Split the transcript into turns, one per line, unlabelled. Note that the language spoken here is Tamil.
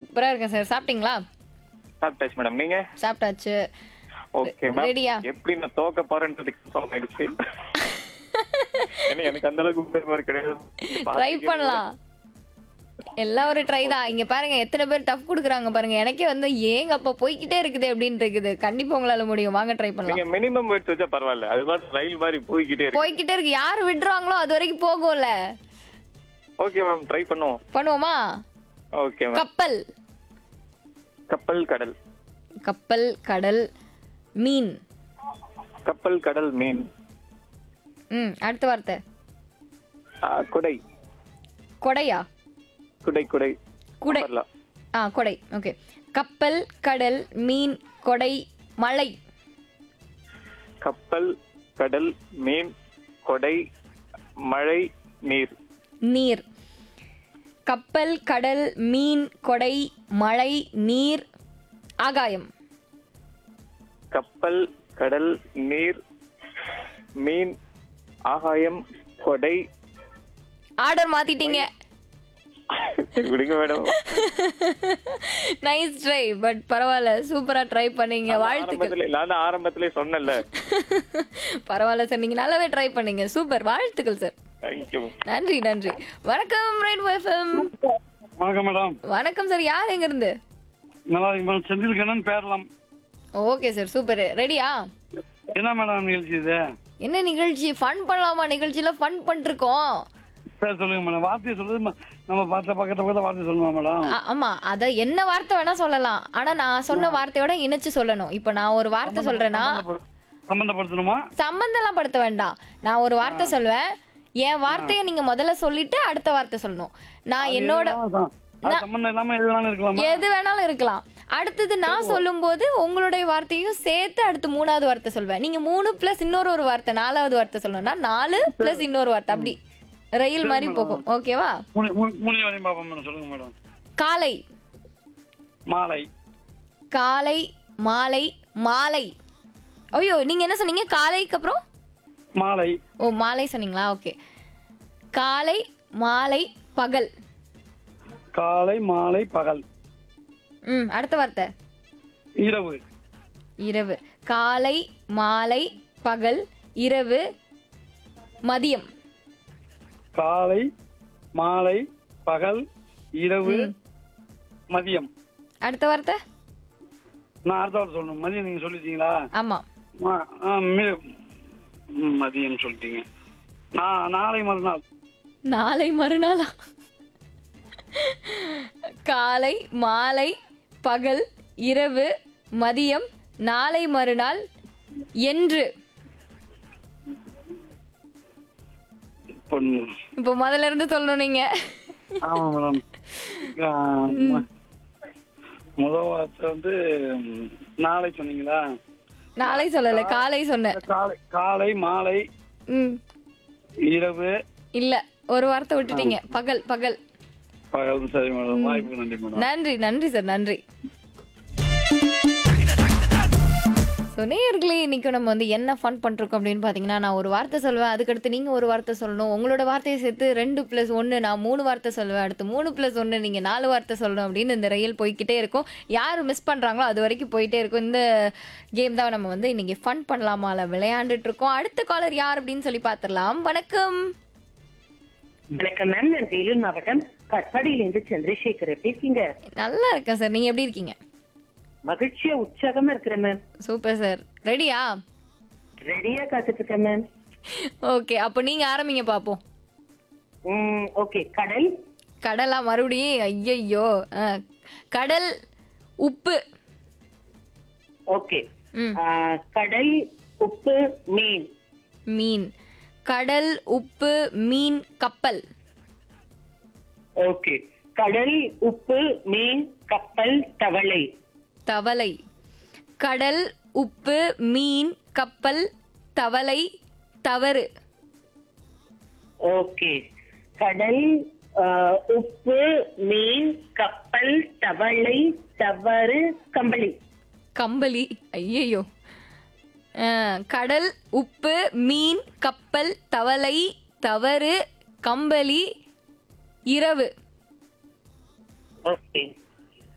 சூப்பரா இருக்கேன் சார் சாப்பிட்டீங்களா
சாப்பிட்டாச்சு மேடம் நீங்க
சாப்பிட்டாச்சு
ஓகே
ரெடியா?
மேம் எப்படி நான் தோக்க போறேன்றதுக்கு கன்ஃபார்ம் ஆயிடுச்சு ஏன்னா எனக்கு அந்த அளவுக்கு உண்மை கிடையாது
ட்ரை பண்ணலாம் எல்லாம் ஒரு ட்ரை தான் இங்க பாருங்க எத்தனை பேர் டஃப் குடுக்குறாங்க பாருங்க எனக்கே வந்து ஏங்க அப்ப போய்க்கிட்டே இருக்குது அப்படின்னு இருக்குது கண்டிப்பா உங்களால முடியும் வாங்க ட்ரை பண்ணலாம்
நீங்க மினிமம் எடுத்து வச்சா பரவாயில்ல அது மாதிரி ரயில் மாதிரி போய்கிட்டே இருக்கு
போய்க்கிட்டே இருக்கு யார் விடுறாங்களோ அது வரைக்கும் போகும்ல
ஓகே மேம் ட்ரை பண்ணுவோம்
பண்ணுவோமா
ஓகே மேம்
கப்பல்
கப்பல் கடல்
கப்பல் கடல் மீன்
கப்பல் கடல் மீன்
ம் அடுத்த வார்த்தை
ஆ, குடை
கொடையா
குடை குடை
குடை
வரலாம்
ஆ கொடை ஓகே கப்பல் கடல் மீன் கொடை மழை
கப்பல் கடல் மீன் கொடை மழை நீர்
நீர் கப்பல் கடல் மீன் கொடை மழை நீர் ஆகாயம்
கப்பல் கடல் நீர் மீன் ஆகாயம் கொடை
ஆர்டர் மாத்திட்டீங்க
விடுங்க மேடம்
நைஸ் ட்ரை பட் பரவாயில்ல சூப்பரா ட்ரை பண்ணீங்க வாழ்த்துக்கள்
ஆரம்பத்துல நான் தான் ஆரம்பத்திலே சொன்னேன்ல
பரவாயில்ல சார் நீங்க நல்லாவே ட்ரை பண்ணீங்க சூப்பர் வாழ்த்துக்கள் சார்
தேங்க்யூ
நன்றி நன்றி வணக்கம் ரைட் எஃப்எம்
வணக்கம் மேடம்
வணக்கம் சார் யார் எங்க இருந்து
நல்லா இருக்கு மேடம் செந்தில் கண்ணன் பேரலாம்
ஓகே சார் சூப்பர் ரெடியா
என்ன மேடம் நிகழ்ச்சி இது
என்ன நிகழ்ச்சி ஃபன் பண்ணலாமா நிகழ்ச்சியில ஃபன் பண்ணிருக்கோம்
சரி சொல்லுங்க மேடம் வார்த்தையை சொல்லுது ம- நம்ம பார்த்த பக்கத்துல பக்கத்துல வார்த்தை சொல்லணுமா மேடம்
ஆ- ஆமா அத என்ன வார்த்தை வேணா சொல்லலாம் ஆனா நான் சொன்ன வார்த்தையோட இணைச்சு சொல்லணும் இப்போ நான் ஒரு வார்த்தை சொல்றேன்னா
சம்பந்தப்படுத்தணுமா
சம்பந்தம்லாம் படுத்த வேண்டாம் நான் ஒரு வார்த்தை சொல்லுவேன் என் வார்த்தையை நீங்க முதல்ல சொல்லிட்டு அடுத்த வார்த்தை சொல்லணும் நான் என்னோட
அதான். அது சம்பந்தம் இல்லாம எது வேணாலும் இருக்கலாமா
எது வேணாலும் இருக்கலாம் அடுத்தது நான் சொல்லும்போது உங்களுடைய வார்த்தையும் சேர்த்து அடுத்து மூணாவது வார்த்தை சொல்வேன் நீங்க மூணு பிளஸ் இன்னொரு ஒரு வார்த்தை நாலாவது வார்த்தை சொல்லணும்னா நாலு பிளஸ் இன்னொரு வார்த்தை அப்படி ரயில் மாதிரி போகும் ஓகேவா
மூணு மூணு- மூணு வரையும் பார்ப்போம் மேடம் சொல்லுங்க மேடம்
காலை
மாலை
காலை மாலை மாலை ஐயோ நீங்க என்ன சொன்னீங்க காலைக்கு அப்புறம்
மாலை
ஓ மாலை சொன்னீங்களா ஓகே காலை மாலை பகல்
காலை மாலை பகல்
ம் அடுத்த வார்த்தை
இரவு
இரவு காலை மாலை பகல் இரவு மதியம்
காலை மாலை பகல் இரவு மதியம்
அடுத்த வார்த்தை
நான் அடுத்த வாரம் சொல்லணும் மதியம் நீங்க சொல்லிட்டீங்களா
ஆமா
ஆ, ஆ, மி- ம், மதியம் சொல்லிட்டீங்க நான் நாளை மறுநாள்
நாளை மறுநாளா காலை மாலை பகல் இரவு மதியம் நாளை மறுநாள் என்று
இப்போ
இப்போ முதல்ல இருந்து சொல்லணும் நீங்க
ஆமா மேடம் ஆ, ம- முதல் வார்த்தை வந்து ம், நாளை சொன்னீங்களா
நாளை சொல்லல காலை சொன்னேன்
காலை காலை மாலை
ம்
இரவு
இல்ல ஒரு வார்த்தை விட்டுட்டீங்க பகல் பகல்
பகல் சரி மேடம் வாய்ப்புக்கு நன்றி மேடம்
நன்றி நன்றி சார் நன்றி ஸோ நேயர்களே இன்னைக்கு நம்ம வந்து என்ன ஃபன் பண்ணிருக்கோம் அப்படின்னு பார்த்தீங்கன்னா நான் ஒரு வார்த்தை சொல்லுவேன் அதுக்கடுத்து நீங்கள் ஒரு வார்த்தை சொல்லணும் உங்களோட வார்த்தையை சேர்த்து ரெண்டு ப்ளஸ் ஒன்று நான் மூணு வார்த்தை சொல்லுவேன் அடுத்து மூணு ப்ளஸ் ஒன்று நீங்கள் நாலு வார்த்தை சொல்லணும் அப்படின்னு இந்த ரயில் போய்க்கிட்டே இருக்கும் யார் மிஸ் பண்ணுறாங்களோ அது வரைக்கும் போயிட்டே இருக்கும் இந்த கேம் தான் நம்ம வந்து இன்னைக்கு ஃபன் பண்ணலாமால விளையாண்டுட்டு இருக்கோம் அடுத்த காலர் யார் அப்படின்னு சொல்லி பார்த்துடலாம் வணக்கம்
வணக்கம் மேம் நான் வேலூர் மாவட்டம் கட்பாடியிலிருந்து சந்திரசேகர் எப்படி இருக்கீங்க
நல்லா இருக்கேன் சார் நீங்கள் எப்படி இருக்கீங்க
மகிழ்ச்சியா உற்சாகமா இருக்கிறேன் மேம்
சூப்பர் சார் ரெடியா
ரெடியா காத்துட்டு இருக்கேன் மேம்
ஓகே அப்போ நீங்க ஆரம்பிங்க பாப்போம்
ம் ஓகே கடல்
கடலா மறுபடியும் ஐயையோ ஆ, கடல் உப்பு
ஓகே
ம்.
ஆ, கடல் உப்பு மீன்
மீன் கடல் உப்பு மீன் கப்பல்
ஓகே கடல் உப்பு மீன் கப்பல் தவளை
தவளை கடல் உப்பு மீன் கப்பல் தவளை தவறு
ஓகே கடல் ஆ, உப்பு மீன் கப்பல் தவளை தவறு கம்பளி
கம்பளி ஐயையோ ஆ, கடல் உப்பு மீன் கப்பல் தவளை தவறு கம்பளி இரவு
ஓகே